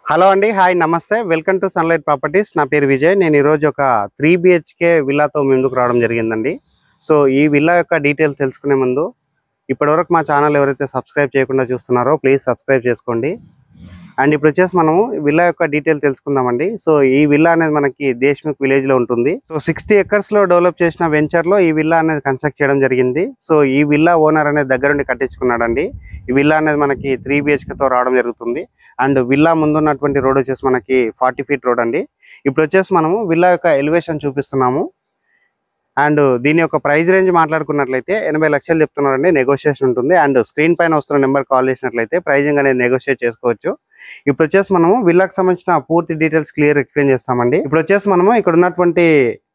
hello అండి hi నమస్తే welcome to sunlight properties నా పేరు విజయ్ నేను ఈరోజు ఒక త్రీ బిహెచ్కే విల్లాతో ముందుకు రావడం జరిగిందండి సో ఈ విల్లా యొక్క డీటెయిల్స్ తెలుసుకునే ముందు ఇప్పటివరకు మా ఛానల్ ఎవరైతే సబ్స్క్రైబ్ చేయకుండా చూస్తున్నారో ప్లీజ్ సబ్స్క్రైబ్ చేసుకోండి అండ్ ఇప్పుడు వచ్చేసి మనము విల్లా యొక్క డీటెయిల్ తెలుసుకుందామండి సో ఈ విల్లా అనేది మనకి దేశ్ముఖ్ విలేజ్ లో ఉంటుంది సో సిక్స్టీ ఎకర్స్ లో డెవలప్ చేసిన వెంచర్ లో ఈ విల్లా అనేది కన్స్ట్రక్ట్ చేయడం జరిగింది సో ఈ విల్లా ఓనర్ అనేది దగ్గరుండి కట్టించుకున్నాడండి ఈ విల్లా అనేది మనకి త్రీ తో రావడం జరుగుతుంది అండ్ విల్లా ముందున్నటువంటి రోడ్ వచ్చేసి మనకి ఫార్టీ ఫీట్ రోడ్ అండి ఇప్పుడు వచ్చేసి మనము విల్లా యొక్క ఎలివేషన్ చూపిస్తున్నాము అండ్ దీని యొక్క ప్రైస్ రేంజ్ మాట్లాడుకున్నట్లయితే ఎనభై లక్షలు చెప్తున్నారండి నెగోషియేషన్ ఉంటుంది అండ్ స్క్రీన్ పైన వస్తున్న నెంబర్ కాల్ చేసినట్లయితే ప్రైజింగ్ అనేది నెగోషియేట్ చేసుకోవచ్చు ఇప్పుడు వచ్చేసి మనము విల్లాకి సంబంధించిన పూర్తి డీటెయిల్స్ క్లియర్ ఎక్స్ప్లెయిన్ చేస్తామండి ఇప్పుడు వచ్చేసి మనము ఇక్కడ ఉన్నటువంటి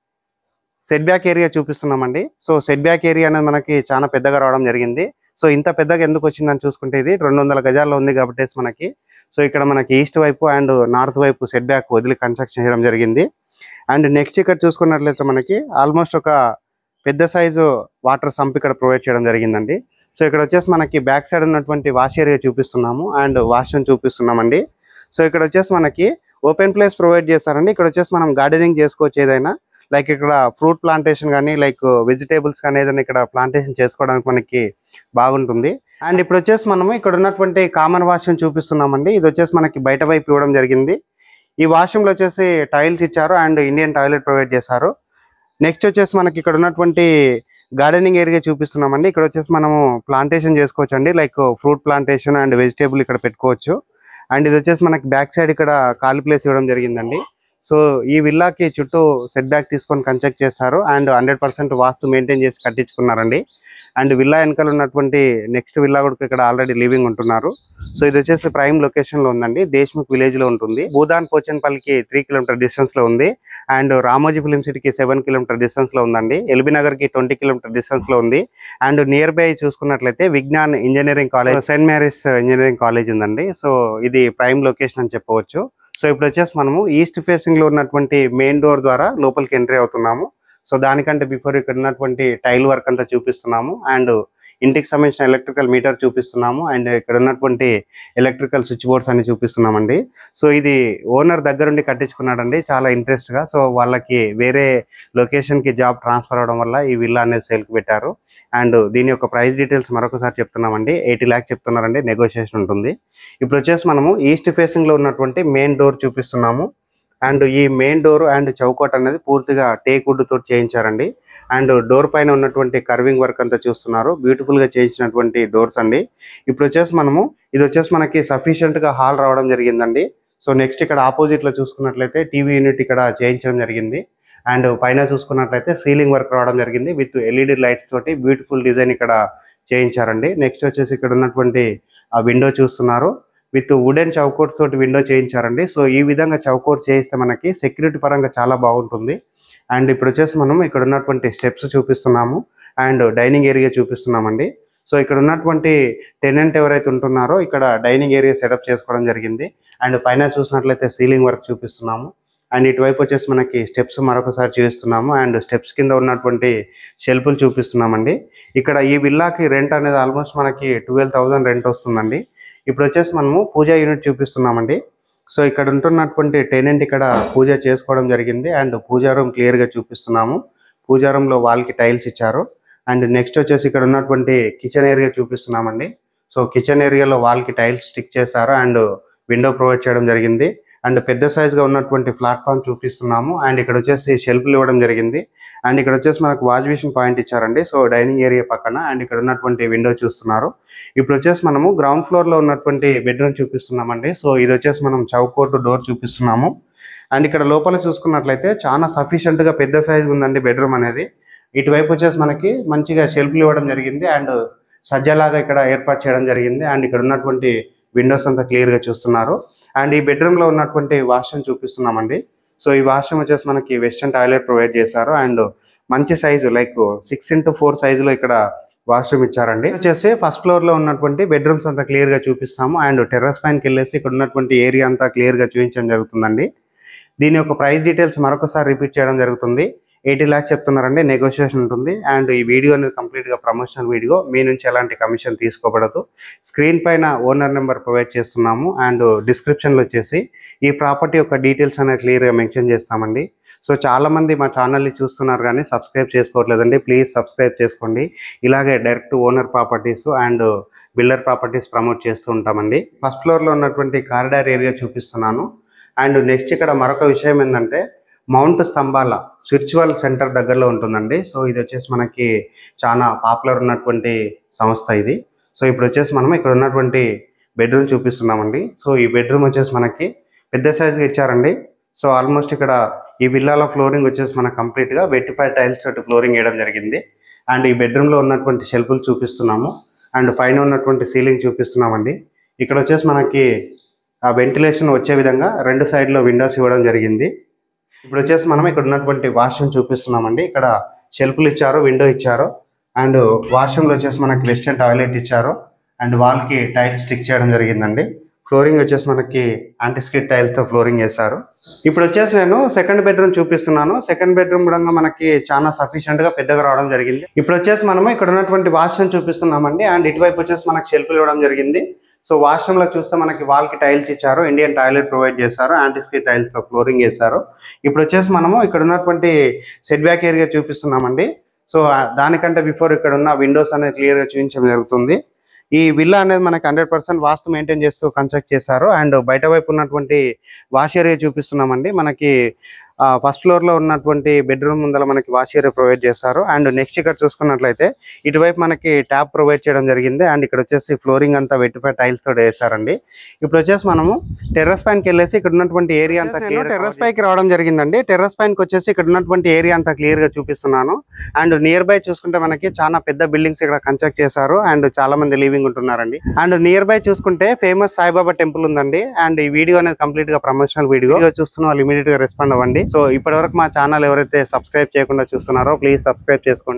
సెట్ బ్యాక్ ఏరియా చూపిస్తున్నామండి సో సెట్ బ్యాక్ ఏరియా అనేది మనకి చాలా పెద్దగా రావడం జరిగింది సో ఇంత పెద్దగా ఎందుకు వచ్చిందని చూసుకుంటే ఇది రెండు వందల గజాల్లో ఉంది కాబట్టి మనకి సో ఇక్కడ మనకి ఈస్ట్ వైపు అండ్ నార్త్ వైపు సెట్ బ్యాక్ వదిలి కన్స్ట్రక్షన్ చేయడం జరిగింది అండ్ నెక్స్ట్ ఇక్కడ చూసుకున్నట్లయితే మనకి ఆల్మోస్ట్ ఒక పెద్ద సైజు వాటర్ సంప్ ఇక్కడ ప్రొవైడ్ చేయడం జరిగిందండి సో ఇక్కడ వచ్చేసి మనకి బ్యాక్ సైడ్ ఉన్నటువంటి వాష్ ఏరియా చూపిస్తున్నాము అండ్ వాష్రూమ్ చూపిస్తున్నామండి సో ఇక్కడ వచ్చేసి మనకి ఓపెన్ ప్లేస్ ప్రొవైడ్ చేస్తారండి ఇక్కడ వచ్చేసి మనం గార్డెనింగ్ చేసుకోవచ్చు ఏదైనా లైక్ ఇక్కడ ఫ్రూట్ ప్లాంటేషన్ కానీ లైక్ వెజిటేబుల్స్ కానీ ఏదైనా ఇక్కడ ప్లాంటేషన్ చేసుకోవడానికి మనకి బాగుంటుంది అండ్ ఇప్పుడు వచ్చేసి మనము ఇక్కడ ఉన్నటువంటి కామన్ వాష్రూమ్ చూపిస్తున్నామండి ఇది వచ్చేసి మనకి బయట వైపు ఇవ్వడం జరిగింది ఈ వాష్రూమ్ లో వచ్చేసి టైల్స్ ఇచ్చారు అండ్ ఇండియన్ టాయిలెట్ ప్రొవైడ్ చేశారు నెక్స్ట్ వచ్చేసి మనకి ఇక్కడ ఉన్నటువంటి గార్డెనింగ్ ఏరియా చూపిస్తున్నామండి ఇక్కడ వచ్చేసి మనము ప్లాంటేషన్ చేసుకోవచ్చు అండి like fruit plantation and vegetable ఇక్కడ పెట్టుకోవచ్చు అండ్ ఇది వచ్చేసి మనకి బ్యాక్ సైడ్ ఇక్కడ ఖాళీ ప్లేస్ ఇవ్వడం జరిగిందండి సో ఈ విల్లాకి చుట్టూ సెట్ బ్యాక్ తీసుకొని కన్స్ట్రక్ట్ చేస్తారు and hundred percent vastu maintain చేసి కట్టించుకున్నారండి అండ్ విల్లా వెనకాల ఉన్నటువంటి నెక్స్ట్ విల్లా కూడా ఇక్కడ ఆల్రెడీ లివింగ్ ఉంటున్నారు సో ఇది వచ్చేసి ప్రైమ్ లొకేషన్ లో ఉందండి దేశ్ముఖ్ విలేజ్ లో ఉంటుంది భూదాన్ పోచన్పల్లికి త్రీ కిలోమీటర్ డిస్టెన్స్ లో ఉంది అండ్ రామోజీ ఫిలిం సిటీకి సెవెన్ కిలోమీటర్ డిస్టెన్స్ లో ఉందండి ఎల్బీ నగర్ కి ట్వంటీ కిలోమీటర్ డిస్టెన్స్ లో ఉంది అండ్ నియర్ బై చూసుకున్నట్లయితే Vignan engineering college Saint Mary's engineering college ఉందండి సో ఇది ప్రైమ్ లొకేషన్ అని చెప్పవచ్చు సో ఇప్పుడు వచ్చేసి మనము ఈస్ట్ ఫేసింగ్ లో ఉన్నటువంటి మెయిన్ డోర్ ద్వారా లోపలికి ఎంట్రీ అవుతున్నాము సో దానికంటే బిఫోర్ ఇక్కడ ఉన్నటువంటి టైల్ వర్క్ అంతా చూపిస్తున్నాము అండ్ ఇంటికి సంబంధించిన ఎలక్ట్రికల్ మీటర్ చూపిస్తున్నాము అండ్ ఇక్కడ ఉన్నటువంటి ఎలక్ట్రికల్ స్విచ్ బోర్డ్స్ అన్ని చూపిస్తున్నామండి సో ఇది ఓనర్ దగ్గరుండి కట్టించుకున్నాడండి చాలా ఇంట్రెస్ట్ గా సో వాళ్ళకి వేరే లొకేషన్ కి జాబ్ ట్రాన్స్ఫర్ అవడం వల్ల ఈ విల్లా అనేది సేల్ కి పెట్టారు అండ్ దీని యొక్క ప్రైస్ డీటెయిల్స్ మరొకసారి చెప్తున్నామండి ఎయిటీ ల్యాక్స్ చెప్తున్నారండి నెగోషియేషన్ ఉంటుంది ఇప్పుడు వచ్చేసి మనము ఈస్ట్ ఫేసింగ్ లో ఉన్నటువంటి మెయిన్ డోర్ చూపిస్తున్నాము అండ్ ఈ మెయిన్ డోర్ అండ్ చౌకట్ అనేది పూర్తిగా టేక్ వుడ్ తోటి చేయించారండి అండ్ డోర్ పైన ఉన్నటువంటి కర్వింగ్ వర్క్ అంతా చూస్తున్నారు బ్యూటిఫుల్ గా చేయించినటువంటి డోర్స్ అండి ఇప్పుడు వచ్చేసి మనము ఇది వచ్చేసి మనకి సఫిషియెంట్ గా హాల్ రావడం జరిగిందండి సో నెక్స్ట్ ఇక్కడ ఆపోజిట్ లో చూసుకున్నట్లయితే టీవీ యూనిట్ ఇక్కడ చేయించడం జరిగింది అండ్ పైన చూసుకున్నట్లయితే సీలింగ్ వర్క్ రావడం జరిగింది విత్ ఎల్ఈడి లైట్స్ తోటి బ్యూటిఫుల్ డిజైన్ ఇక్కడ చేయించారండి నెక్స్ట్ వచ్చేసి ఇక్కడ ఉన్నటువంటి ఆ విండో చూస్తున్నారు విత్ వుడెన్ చౌకోట్ తోటి విండో చేయించారండి సో ఈ విధంగా చౌకోట్ చేయిస్తే మనకి సెక్యూరిటీ పరంగా చాలా బాగుంటుంది అండ్ ఇప్పుడు వచ్చేసి మనం ఇక్కడ ఉన్నటువంటి స్టెప్స్ చూపిస్తున్నాము అండ్ డైనింగ్ ఏరియా చూపిస్తున్నామండి సో ఇక్కడ ఉన్నటువంటి టెనెంట్ ఎవరైతే ఉంటున్నారో ఇక్కడ డైనింగ్ ఏరియా సెటప్ చేసుకోవడం జరిగింది అండ్ పైన చూసినట్లయితే సీలింగ్ వర్క్ చూపిస్తున్నాము అండ్ ఇటువైపు వచ్చేసి మనకి స్టెప్స్ మరొకసారి చూపిస్తున్నాము అండ్ స్టెప్స్ కింద ఉన్నటువంటి షెల్ఫ్లు చూపిస్తున్నామండి ఇక్కడ ఈ విల్లాకి రెంట్ అనేది ఆల్మోస్ట్ మనకి ట్వెల్వ్ థౌసండ్ రెంట్ వస్తుందండి ఇప్పుడు వచ్చేసి మనము పూజా యూనిట్ చూపిస్తున్నామండి సో ఇక్కడ ఉంటున్నటువంటి టెనెంట్ ఇక్కడ పూజ చేసుకోవడం జరిగింది అండ్ పూజా రూమ్ క్లియర్ గా చూపిస్తున్నాము పూజా రూమ్ లో వాల్ కి టైల్స్ ఇచ్చారు అండ్ నెక్స్ట్ వచ్చేసి ఇక్కడ ఉన్నటువంటి కిచెన్ ఏరియా చూపిస్తున్నామండి సో కిచెన్ ఏరియాలో వాల్ కి టైల్స్ స్టిక్ చేశారు అండ్ విండో ప్రొవైడ్ చేయడం జరిగింది అండ్ పెద్ద సైజ్ గా ఉన్నటువంటి ప్లాట్ఫామ్ చూపిస్తున్నాము అండ్ ఇక్కడ వచ్చేసి షెల్ఫ్లు ఇవ్వడం జరిగింది అండ్ ఇక్కడ వచ్చేసి మనకు వాష్ బేసిన్ పాయింట్ ఇచ్చారండి సో డైనింగ్ ఏరియా పక్కన అండ్ ఇక్కడ ఉన్నటువంటి విండో చూస్తున్నారు ఇప్పుడు వచ్చేసి మనము గ్రౌండ్ ఫ్లోర్ లో ఉన్నటువంటి బెడ్రూమ్ చూపిస్తున్నామండి సో ఇది వచ్చేసి మనం చౌకోట్ డోర్ చూపిస్తున్నాము అండ్ ఇక్కడ లోపల చూసుకున్నట్లయితే చాలా సఫిషియెంట్ గా పెద్ద సైజ్ ఉందండి బెడ్రూమ్ అనేది ఇటువైపు వచ్చేసి మనకి మంచిగా షెల్ఫ్లు ఇవ్వడం జరిగింది అండ్ సజ్జలాగా ఇక్కడ ఏర్పాటు చేయడం జరిగింది అండ్ ఇక్కడ ఉన్నటువంటి విండోస్ అంతా క్లియర్ గా చూస్తున్నారు అండ్ ఈ బెడ్రూమ్ లో ఉన్నటువంటి వాష్రూమ్ చూపిస్తున్నామండి సో ఈ వాష్రూమ్ వచ్చేసి మనకి వెస్టర్న్ టాయిలెట్ ప్రొవైడ్ చేశారు అండ్ మంచి size like six into four సైజులో ఇక్కడ వాష్రూమ్ ఇచ్చారండి వచ్చేసి ఫస్ట్ ఫ్లోర్ లో ఉన్నటువంటి బెడ్రూమ్స్ అంతా క్లియర్ గా చూపిస్తాము అండ్ టెర్రస్ పైనకి వెళ్ళేసి ఇక్కడ ఉన్నటువంటి ఏరియా అంతా క్లియర్ గా చూపించడం జరుగుతుందండి దీని యొక్క ప్రైస్ డీటెయిల్స్ మరొకసారి రిపీట్ చేయడం జరుగుతుంది ఎయిటీ ల్యాక్స్ చెప్తున్నారండి నెగోషియేషన్ ఉంటుంది అండ్ ఈ వీడియో అనేది కంప్లీట్గా ప్రమోషనల్ వీడియో మీ నుంచి ఎలాంటి కమిషన్ తీసుకోబడదు స్క్రీన్ పైన ఓనర్ నెంబర్ ప్రొవైడ్ చేస్తున్నాము అండ్ డిస్క్రిప్షన్లో వచ్చేసి ఈ ప్రాపర్టీ యొక్క డీటెయిల్స్ అనేది క్లియర్గా మెన్షన్ చేస్తామండి సో చాలా మంది మా ఛానల్ని చూస్తున్నారు కానీ సబ్స్క్రైబ్ చేసుకోవట్లేదండి ప్లీజ్ సబ్స్క్రైబ్ చేసుకోండి ఇలాగే direct owner properties and builder properties promote చేస్తూ ఉంటామండి ఫస్ట్ ఫ్లోర్లో ఉన్నటువంటి కారిడార్ ఏరియా చూపిస్తున్నాను అండ్ నెక్స్ట్ ఇక్కడ మరొక విషయం ఏంటంటే మౌంట్ స్తంభాల స్పిరిచువల్ సెంటర్ దగ్గరలో ఉంటుందండి సో ఇది వచ్చేసి మనకి చాలా పాపులర్ ఉన్నటువంటి సంస్థ ఇది సో ఇప్పుడు వచ్చేసి మనం ఇక్కడ ఉన్నటువంటి బెడ్రూమ్ చూపిస్తున్నామండి సో ఈ బెడ్రూమ్ వచ్చేసి మనకి పెద్ద సైజుగా ఇచ్చారండి సో ఆల్మోస్ట్ ఇక్కడ ఈ విల్లాలో ఫ్లోరింగ్ వచ్చేసి మనకు కంప్లీట్గా వెట్టిఫై టైల్స్ తోటి ఫ్లోరింగ్ వేయడం జరిగింది అండ్ ఈ బెడ్రూమ్లో ఉన్నటువంటి షెల్ఫ్లు చూపిస్తున్నాము అండ్ పైన ఉన్నటువంటి సీలింగ్ చూపిస్తున్నామండి ఇక్కడ వచ్చేసి మనకి ఆ వెంటిలేషన్ వచ్చే విధంగా రెండు సైడ్లో విండోస్ ఇవ్వడం జరిగింది ఇప్పుడు వచ్చేసి మనం ఇక్కడ ఉన్నటువంటి వాష్రూమ్ చూపిస్తున్నామండి ఇక్కడ షెల్ఫ్లు ఇచ్చారు విండో ఇచ్చారు అండ్ వాష్రూమ్లో వచ్చేసి మనకి వెస్టర్న్ టాయిలెట్ ఇచ్చారు అండ్ వాల్కి టైల్స్ స్టిక్ చేయడం జరిగిందండి ఫ్లోరింగ్ వచ్చేసి మనకి యాంటీస్కిట్ టైల్స్తో ఫ్లోరింగ్ వేశారు ఇప్పుడు వచ్చేసి నేను సెకండ్ బెడ్రూమ్ చూపిస్తున్నాను సెకండ్ బెడ్రూమ్ కూడా మనకి చాలా సఫిషియెంట్ గా పెద్దగా రావడం జరిగింది ఇప్పుడు వచ్చేసి మనము ఇక్కడ ఉన్నటువంటి వాష్రూమ్ చూపిస్తున్నామండి అండ్ ఇటువైపు వచ్చేసి మనకి షెల్ఫ్లు ఇవ్వడం జరిగింది సో వాష్రూమ్ లో చూస్తే మనకి వాల్ కి టైల్స్ ఇచ్చారు ఇండియన్ టాయిలెట్ ప్రొవైడ్ చేశారు యాంటీస్కిట్ టైల్స్ తో ఫ్లోరింగ్ చేశారు ఇప్పుడు వచ్చేసి మనము ఇక్కడ ఉన్నటువంటి సెట్ బ్యాక్ ఏరియా చూపిస్తున్నామండి సో ఆ దానికంటే బిఫోర్ ఇక్కడ ఉన్న విండోస్ అనేది క్లియర్ గా చూపించడం జరుగుతుంది ఈ విల్లా అనేది మనకి హండ్రెడ్ పర్సెంట్ వాస్తు మెయింటైన్ చేస్తూ కన్స్ట్రక్ట్ చేశారు అండ్ బయట వైపు ఉన్నటువంటి వాష్ ఏరియా చూపిస్తున్నామండి మనకి ఫస్ట్ ఫ్లోర్ లో ఉన్నటువంటి బెడ్రూమ్ ముందర మనకి వాష్ ఏరియా ప్రొవైడ్ చేశారు అండ్ నెక్స్ట్ ఇక్కడ చూసుకున్నట్లయితే ఇటువైపు మనకి ట్యాప్ ప్రొవైడ్ చేయడం జరిగింది అండ్ ఇక్కడ వచ్చేసి ఫ్లోరింగ్ అంతా వెట్టిపై టైల్స్ తోటి వేశారండి ఇప్పుడు వచ్చేసి మనము టెర్రస్ పైనకి వెళ్ళేసి ఇక్కడ ఉన్నటువంటి ఏరియా అంతా టెర్రస్ పైకి రావడం జరిగిందండి టెర్రస్ పైనకి వచ్చేసి ఇక్కడ ఉన్నటువంటి ఏరియా అంతా క్లియర్ గా చూపిస్తున్నాను అండ్ నియర్ బై చూసుకుంటే మనకి చాలా పెద్ద బిల్డింగ్స్ ఇక్కడ కన్స్ట్రక్ట్ చేశారు అండ్ చాలా మంది లివింగ్ ఉంటున్నారండి అండ్ నియర్ బై చూసుకుంటే ఫేమస్ సాయిబాబా టెంపుల్ ఉందండి అండ్ ఈ వీడియో అనేది కంప్లీట్ గా ప్రమోషనల్ వీడియో చూస్తున్న వాళ్ళు ఇమీడియట్ గా రెస్పాండ్ అవ్వండి సో ఇప్పటి వరకు మా ఛానల్ ఎవరైతే సబ్స్క్రైబ్ చేయకుండా చూస్తున్నారో ప్లీజ్ సబ్స్క్రైబ్ చేసుకోండి